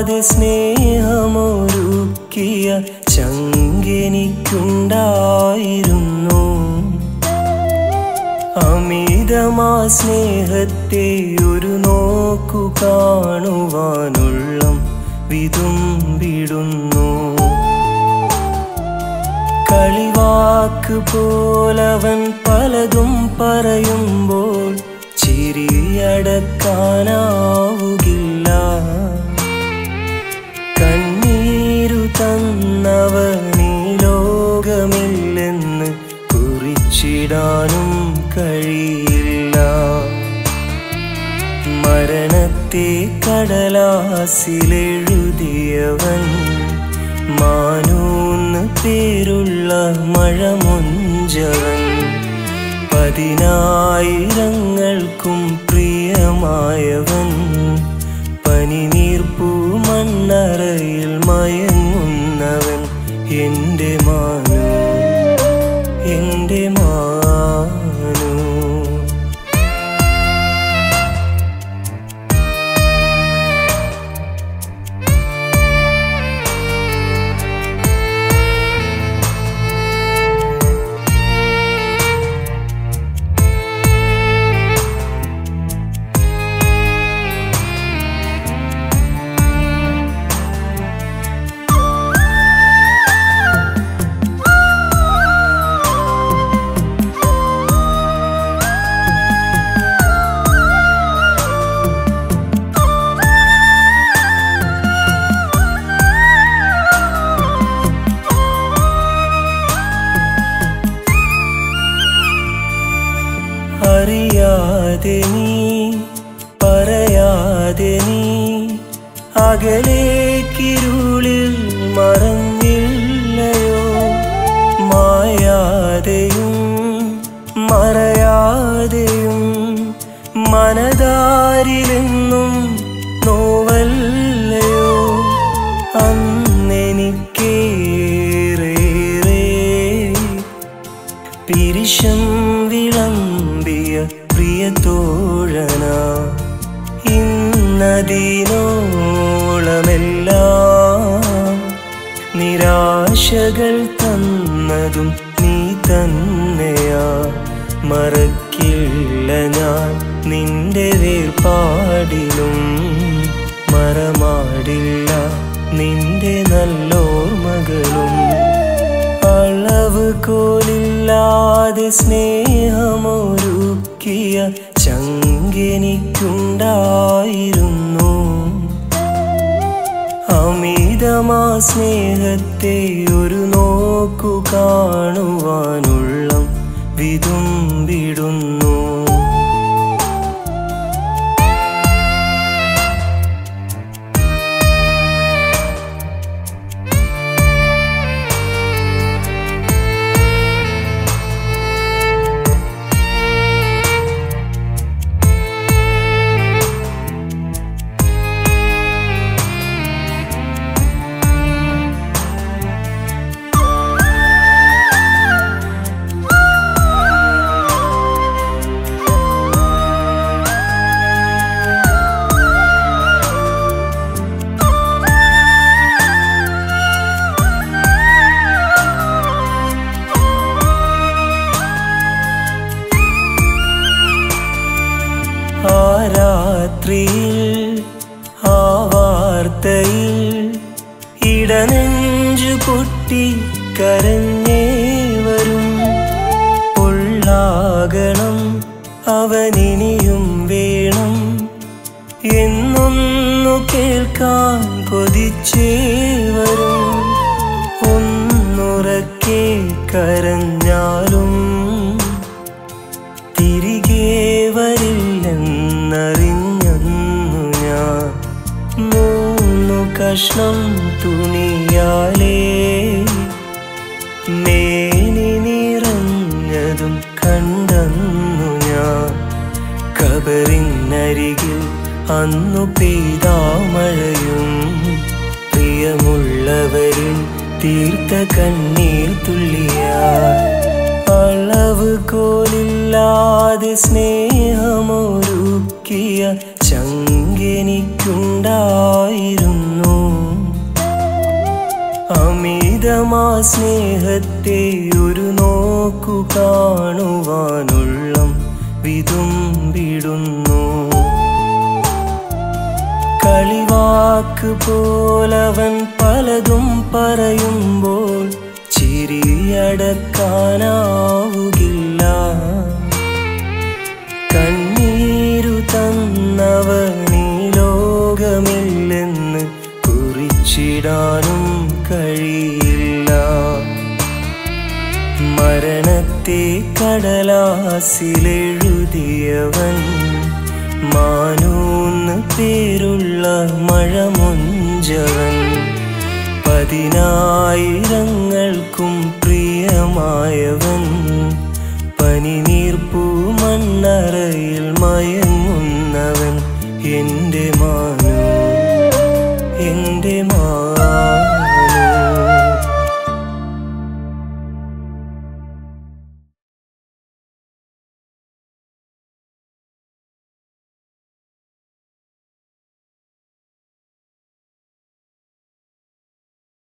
തൊടാതെ സ്നേഹമൊരുക്കിയ ചങ്കെനിക്കുണ്ടായിരുന്നു അമിതമാ സ്നേഹത്തെ ഒരു നോക്കു കാണുവാനുള്ളം വിതുമ്പിടുന്നു കളിവാക്ക് പോലവൻ പലതും പറയുമ്പോൾ ചിരിയടക്കാനാവുകില്ല കണ്ണീരു തന്നവനീ ലോകമില്ലെന്ന് കുറിച്ചിടാനും കഴിയില്ല മരണത്തെ കടലാസിലെഴുതിയവൻ മാനൂന്ന് പേരുള്ള മഴമൊഞ്ചവൻ പതിനായിരങ്ങൾക്കും പ്രിയമായവൻ പനിനീർപ്പൂ മണ്ണറയിൽ മയങ്ങുന്നവൻ എൻ്റെ മാനു എൻ്റെ മാനു അറിയാതെ നീ പറയാതെ നീ അകലേക്കിരുളിൽ മറഞ്ഞില്ലയോ മായാതെയും മറയാതെയും മനതാരിലെന്നും നോവല്ലയോ അന്നെനിക്കേറേറെ പിരിശം വിളമ്പിയ പ്രിയ തോഴന ഇന്നതിനോളമെല്ലാം നിരാശകൾ തന്നതും നീ തന്നെയാ മറക്കില്ല ഞാൻ നിന്റെ വേർപാടിലും മറമാടില്ല നിന്റെ നല്ലോർമകളും അളവ് കോലില്ലാതെ സ്നേഹമൊരുക്കിയ ചങ്കെനിക്കുണ്ടായിരുന്നു അമിതമാ സ്നേഹത്തെ ഒരു നോക്കു കാണുവാനുള്ളം വിതുമ്പിടുന്നു ആ രാത്രിയിൽ ആ വാർത്തയിൽ ഇടനെഞ്ചു പൊട്ടി കരഞ്ഞേ വരും പൊള്ളാകണം അവനിനിയും വേണം എന്നൊന്നു കേൾക്കാൻ കൊതിച്ചേ വരും ഒന്നുറക്കെ കരഞ്ഞാലും തിരികെ വരില്ലെന്നറിഞ്ഞന്നു ഞാൻ മൂന്നു കഷ്ണം തുണിയാലേ മേനി നിറഞ്ഞതും കണ്ടെന്നു ഞാൻ കബറിനരികിൽ അന്നു പെയ്താ മഴയും പ്രിയമുള്ളവരിൽ തീർത്ത കണ്ണീർ തുള്ളിയ അളവ് കോലില്ലാതെ സ്നേഹമൊരുക്കിയ ചങ്കെനിക്കുണ്ടായിരുന്നു അമിതമാ സ്നേഹത്തെ ഒരു നോക്കു കാണുവാനുള്ളം വിതുമ്പിടുന്നു കളിവാക്ക് പോലവൻ പലതും പറയുമ്പോൾ ചിരിയടക്കാനാവുകില്ല കണ്ണീരു തന്നവനീ ലോകമില്ലെന്ന് കുറിച്ചിടാനും കഴിയില്ല മരണത്തെ കടലാസിലെഴുതിയവൻ മാനൂന്ന് പേരുള്ള മഴമുഞ്ചവൻ പതിനായിരങ്ങൾക്കും പ്രിയമായവൻ